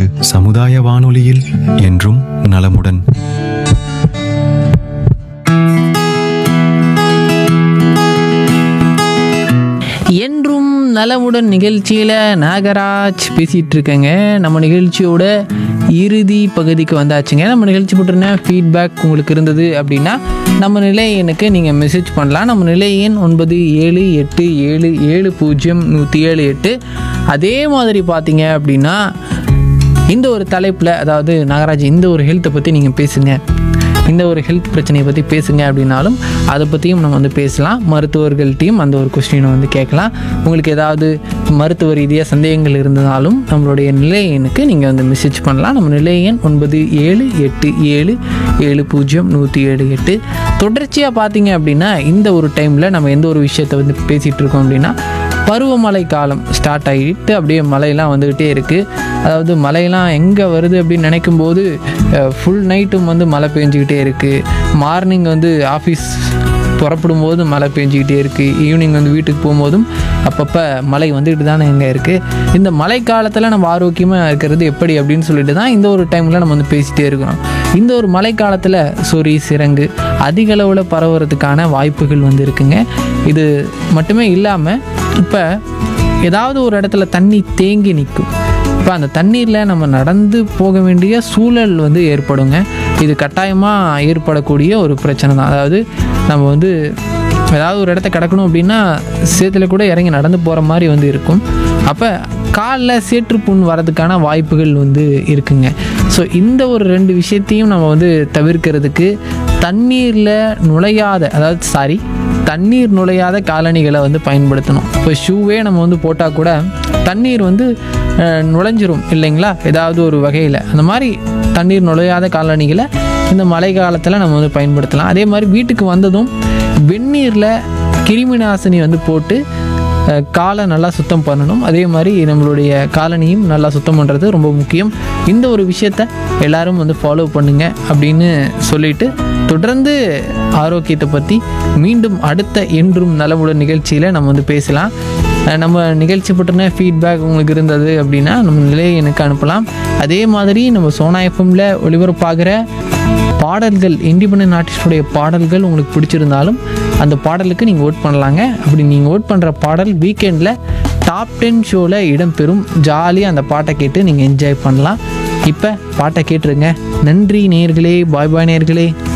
சமுதாய வானொலியில் என்றும் நலமுடன் என்றும் நலமுடன் நிகழ்ச்சியில் நாகராஜ் பேசிகிட்டு இருக்கேங்க நம்ம நிகழ்ச்சியோட இறுதி பகுதிக்கு வந்தாச்சுங்க நம்ம நிகழ்ச்சி போட்டிருந்த ஃபீட்பேக் உங்களுக்கு இருந்தது அப்படின்னா நம்ம நிலை எண்ணுக்கு நீங்கள் மெசேஜ் பண்ணலாம் நம்ம நிலை எண் ஒன்பது ஏழு எட்டு ஏழு ஏழு பூஜ்ஜியம் நூற்றி ஏழு எட்டு அதே மாதிரி பார்த்தீங்க அப்படின்னா இந்த ஒரு தலைப்பில் அதாவது நாகராஜ் இந்த ஒரு ஹெல்த்தை பற்றி நீங்கள் பேசுங்க இந்த ஒரு ஹெல்த் பிரச்சனையை பற்றி பேசுங்க அப்படின்னாலும் அதை பற்றியும் நம்ம வந்து பேசலாம் மருத்துவர்கள்ட்டையும் அந்த ஒரு கொஸ்டினை வந்து கேட்கலாம் உங்களுக்கு ஏதாவது மருத்துவ ரீதியாக சந்தேகங்கள் இருந்ததாலும் நம்மளுடைய நிலைய எண்ணுக்கு நீங்கள் வந்து மெசேஜ் பண்ணலாம் நம்ம நிலைய எண் ஒன்பது ஏழு எட்டு ஏழு ஏழு பூஜ்ஜியம் நூற்றி ஏழு எட்டு தொடர்ச்சியாக பார்த்தீங்க அப்படின்னா இந்த ஒரு டைமில் நம்ம எந்த ஒரு விஷயத்தை வந்து பேசிகிட்டு இருக்கோம் அப்படின்னா பருவமழை காலம் ஸ்டார்ட் ஆகிட்டு அப்படியே மழையெல்லாம் வந்துக்கிட்டே இருக்குது அதாவது மழையெல்லாம் எங்கே வருது அப்படின்னு நினைக்கும் போது ஃபுல் நைட்டும் வந்து மழை பெஞ்சிக்கிட்டே இருக்குது மார்னிங் வந்து ஆஃபீஸ் புறப்படும் போது மழை பெஞ்சிக்கிட்டே இருக்குது ஈவினிங் வந்து வீட்டுக்கு போகும்போதும் அப்பப்போ மழை வந்துக்கிட்டு தானே எங்கே இருக்குது இந்த மழை காலத்தில் நம்ம ஆரோக்கியமாக இருக்கிறது எப்படி அப்படின்னு சொல்லிட்டு தான் இந்த ஒரு டைமில் நம்ம வந்து பேசிகிட்டே இருக்கிறோம் இந்த ஒரு மழை காலத்தில் சொறி சிரங்கு அதிக அளவில் பரவுறதுக்கான வாய்ப்புகள் வந்து இருக்குங்க இது மட்டுமே இல்லாமல் இப்போ ஏதாவது ஒரு இடத்துல தண்ணி தேங்கி நிற்கும் இப்போ அந்த தண்ணீரில் நம்ம நடந்து போக வேண்டிய சூழல் வந்து ஏற்படுங்க இது கட்டாயமாக ஏற்படக்கூடிய ஒரு பிரச்சனை தான் அதாவது நம்ம வந்து ஏதாவது ஒரு இடத்த கிடக்கணும் அப்படின்னா சேத்துல கூட இறங்கி நடந்து போகிற மாதிரி வந்து இருக்கும் அப்போ காலில் சேற்றுப்புண் வரதுக்கான வாய்ப்புகள் வந்து இருக்குங்க ஸோ இந்த ஒரு ரெண்டு விஷயத்தையும் நம்ம வந்து தவிர்க்கிறதுக்கு தண்ணீரில் நுழையாத அதாவது சாரி தண்ணீர் நுழையாத காலணிகளை வந்து பயன்படுத்தணும் இப்போ ஷூவே நம்ம வந்து போட்டால் கூட தண்ணீர் வந்து அஹ், நுழைஞ்சிரும் இல்லைங்களா ஏதாவது ஒரு வகையில் அந்த மாதிரி தண்ணீர் நுழையாத காலணிகளை இந்த மழை காலத்தில் நம்ம வந்து பயன்படுத்தலாம் அதே மாதிரி வீட்டுக்கு வந்ததும் வெந்நீரில் கிருமி நாசினி வந்து போட்டு அஹ், காலை நல்லா சுத்தம் பண்ணணும் அதே மாதிரி நம்மளுடைய காலனியும் நல்லா சுத்தம் பண்ணுறது ரொம்ப முக்கியம் இந்த ஒரு விஷயத்த எல்லாரும் வந்து ஃபாலோ பண்ணுங்க அப்படின்னு சொல்லிட்டு தொடர்ந்து ஆரோக்கியத்தை பற்றி மீண்டும் அடுத்த என்றும் நலமுடன் நிகழ்ச்சியில் நம்ம வந்து பேசலாம் அஹ், நம்ம நிகழ்ச்சி பற்றின ஃபீட்பேக் உங்களுக்கு இருந்தது அப்படின்னா நம்ம நிலையை எனக்கு அனுப்பலாம் அதே மாதிரி நம்ம சோனா எஃப்எம்ல ஒளிபரப்பாகிற பாடல்கள் இண்டிபெண்டன்ட் ஆர்டிஸ்டுடைய பாடல்கள் உங்களுக்கு பிடிச்சிருந்தாலும் அந்த பாடலுக்கு நீங்கள் ஓட் பண்ணலாங்க அப்படி நீங்கள் ஓட் பண்ணுற பாடல் வீக்கெண்டில் டாப் டென் ஷோவில் இடம்பெறும் ஜாலியாக அந்த பாட்டை கேட்டு நீங்கள் என்ஜாய் பண்ணலாம் இப்போ பாட்டை கேட்டுருங்க நன்றி நேயர்களே பாய் பாய் நேயர்களே